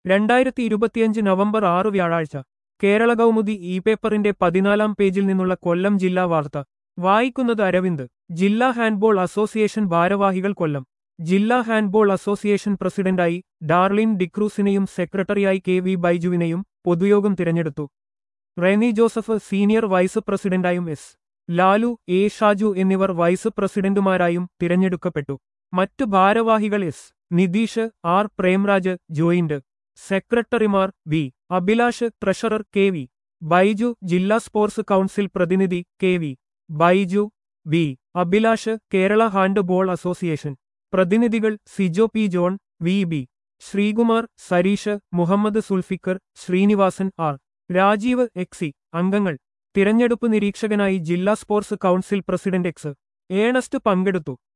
രണ്ടായിരത്തി ഇരുപത്തിയഞ്ച് നവംബർ ആറ് വ്യാഴാഴ്ച കേരള കൗമുദി ഇ പേപ്പറിന്റെ പതിനാലാം പേജിൽ നിന്നുള്ള കൊല്ലം ജില്ലാ വാർത്ത വായിക്കുന്നത് അരവിന്ദ് ജില്ലാ ഹാൻഡ്ബോൾ അസോസിയേഷൻ ഭാരവാഹികൾ കൊല്ലം ജില്ലാ ഹാൻഡ്ബോൾ അസോസിയേഷൻ പ്രസിഡന്റായി ഡാർലിൻ ഡിക്രൂസിനെയും സെക്രട്ടറിയായി കെ വി ബൈജുവിനെയും പൊതുയോഗം തിരഞ്ഞെടുത്തു റെനി ജോസഫ് സീനിയർ വൈസ് പ്രസിഡന്റായും എസ് ലാലു എ ഷാജു എന്നിവർ വൈസ് പ്രസിഡന്റുമാരായും തിരഞ്ഞെടുക്കപ്പെട്ടു മറ്റു ഭാരവാഹികൾ S Nitish R Premraj joint സെക്രട്ടറിമാർ V Abhilash treasurer K V Baiju ജില്ലാ സ്പോർട്സ് കൗൺസിൽ പ്രതിനിധി K V Baiju V Abhilash Kerala handball association പ്രതിനിധികൾ Sijo P John V B Sreekumar Sareesh Muhammad Sulfikar Srinivasan R Rajeev എക്സി അംഗങ്ങൾ തിരഞ്ഞെടുപ്പ് നിരീക്ഷകനായി ജില്ലാ sports council president X Ernest പങ്കെടുത്തു